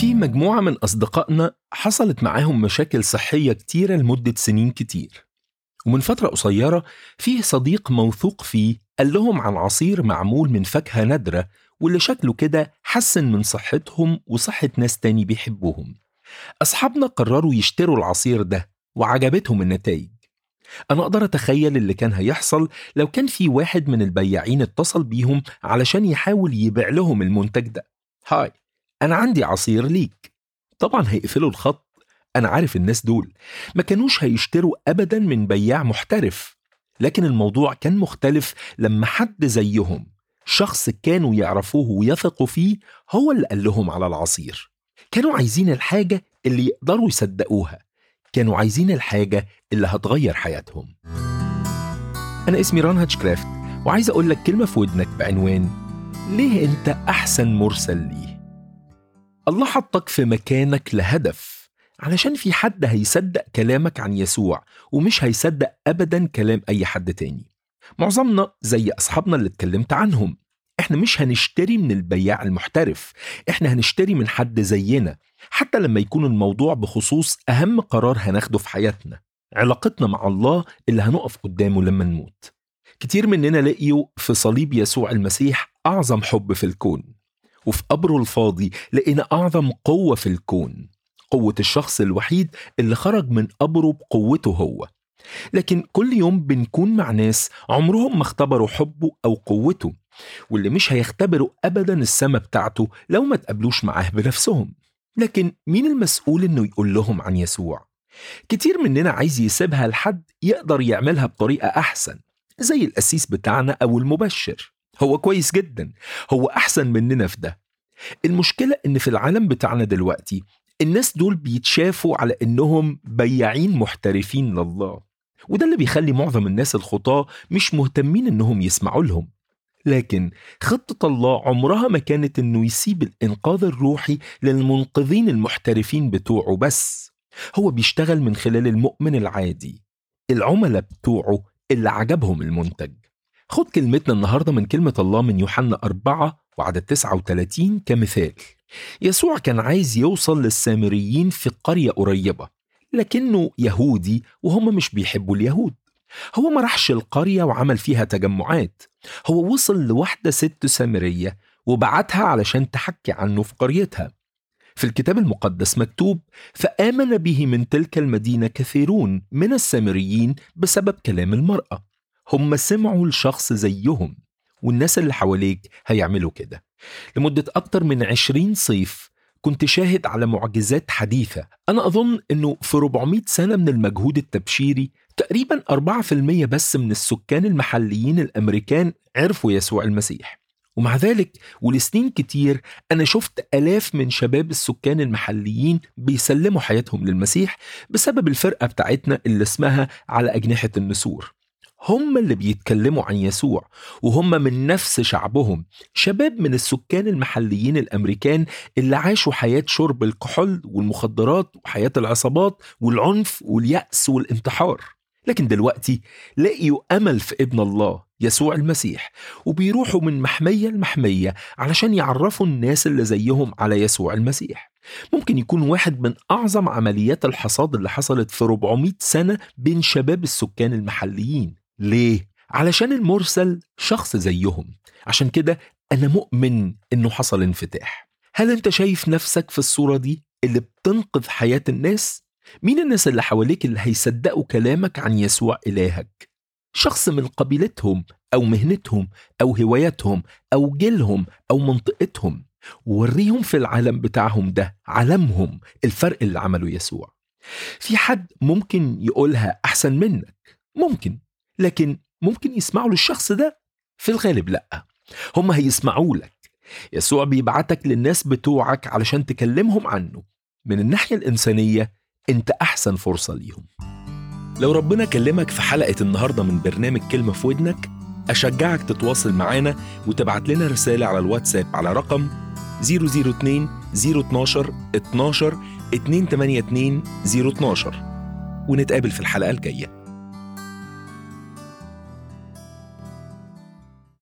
في مجموعة من أصدقائنا حصلت معاهم مشاكل صحية كتيرة لمدة سنين كتير ومن فترة قصيرة فيه صديق موثوق فيه قال لهم عن عصير معمول من فاكهة نادرة واللي شكله كده حسن من صحتهم وصحة ناس تاني بيحبوهم أصحابنا قرروا يشتروا العصير ده وعجبتهم النتائج أنا أقدر أتخيل اللي كان هيحصل لو كان في واحد من البياعين اتصل بيهم علشان يحاول يبيع لهم المنتج ده هاي أنا عندي عصير ليك طبعا هيقفلوا الخط أنا عارف الناس دول ما كانوش هيشتروا أبدا من بياع محترف لكن الموضوع كان مختلف لما حد زيهم شخص كانوا يعرفوه ويثقوا فيه هو اللي قال لهم على العصير كانوا عايزين الحاجة اللي يقدروا يصدقوها كانوا عايزين الحاجة اللي هتغير حياتهم أنا اسمي ران هاتشكرافت وعايز أقول لك كلمة في ودنك بعنوان ليه أنت أحسن مرسل ليه الله حطك في مكانك لهدف علشان في حد هيصدق كلامك عن يسوع ومش هيصدق أبدا كلام أي حد تاني معظمنا زي أصحابنا اللي اتكلمت عنهم احنا مش هنشتري من البياع المحترف احنا هنشتري من حد زينا حتى لما يكون الموضوع بخصوص أهم قرار هناخده في حياتنا علاقتنا مع الله اللي هنقف قدامه لما نموت كتير مننا لقيوا في صليب يسوع المسيح أعظم حب في الكون وفي قبره الفاضي لقينا أعظم قوة في الكون قوة الشخص الوحيد اللي خرج من قبره بقوته هو لكن كل يوم بنكون مع ناس عمرهم ما اختبروا حبه أو قوته واللي مش هيختبروا أبدا السما بتاعته لو ما تقابلوش معاه بنفسهم لكن مين المسؤول إنه يقول لهم عن يسوع؟ كتير مننا عايز يسيبها لحد يقدر يعملها بطريقة أحسن زي القسيس بتاعنا أو المبشر هو كويس جدا هو أحسن مننا في ده المشكلة إن في العالم بتاعنا دلوقتي الناس دول بيتشافوا على إنهم بياعين محترفين لله وده اللي بيخلي معظم الناس الخطاة مش مهتمين إنهم يسمعوا لهم لكن خطة الله عمرها ما كانت إنه يسيب الإنقاذ الروحي للمنقذين المحترفين بتوعه بس هو بيشتغل من خلال المؤمن العادي العملاء بتوعه اللي عجبهم المنتج خد كلمتنا النهاردة من كلمة الله من يوحنا أربعة وعدد 39 كمثال يسوع كان عايز يوصل للسامريين في قرية قريبة لكنه يهودي وهم مش بيحبوا اليهود هو ما راحش القرية وعمل فيها تجمعات هو وصل لواحدة ست سامرية وبعتها علشان تحكي عنه في قريتها في الكتاب المقدس مكتوب فآمن به من تلك المدينة كثيرون من السامريين بسبب كلام المرأة هم سمعوا لشخص زيهم والناس اللي حواليك هيعملوا كده لمدة أكتر من عشرين صيف كنت شاهد على معجزات حديثة أنا أظن أنه في 400 سنة من المجهود التبشيري تقريبا 4% بس من السكان المحليين الأمريكان عرفوا يسوع المسيح ومع ذلك ولسنين كتير أنا شفت ألاف من شباب السكان المحليين بيسلموا حياتهم للمسيح بسبب الفرقة بتاعتنا اللي اسمها على أجنحة النسور هم اللي بيتكلموا عن يسوع وهم من نفس شعبهم شباب من السكان المحليين الامريكان اللي عاشوا حياه شرب الكحول والمخدرات وحياه العصابات والعنف والياس والانتحار لكن دلوقتي لقيوا امل في ابن الله يسوع المسيح وبيروحوا من محميه لمحميه علشان يعرفوا الناس اللي زيهم على يسوع المسيح ممكن يكون واحد من اعظم عمليات الحصاد اللي حصلت في 400 سنه بين شباب السكان المحليين ليه؟ علشان المرسل شخص زيهم عشان كده أنا مؤمن إنه حصل انفتاح هل أنت شايف نفسك في الصورة دي اللي بتنقذ حياة الناس؟ مين الناس اللي حواليك اللي هيصدقوا كلامك عن يسوع إلهك؟ شخص من قبيلتهم أو مهنتهم أو هواياتهم أو جيلهم أو منطقتهم وريهم في العالم بتاعهم ده علمهم الفرق اللي عمله يسوع في حد ممكن يقولها أحسن منك ممكن لكن ممكن يسمعوا للشخص ده في الغالب لا هم هيسمعوا لك يسوع بيبعتك للناس بتوعك علشان تكلمهم عنه من الناحية الإنسانية أنت أحسن فرصة ليهم لو ربنا كلمك في حلقة النهاردة من برنامج كلمة في ودنك أشجعك تتواصل معانا وتبعت لنا رسالة على الواتساب على رقم 002 012 12 282 012 ونتقابل في الحلقة الجاية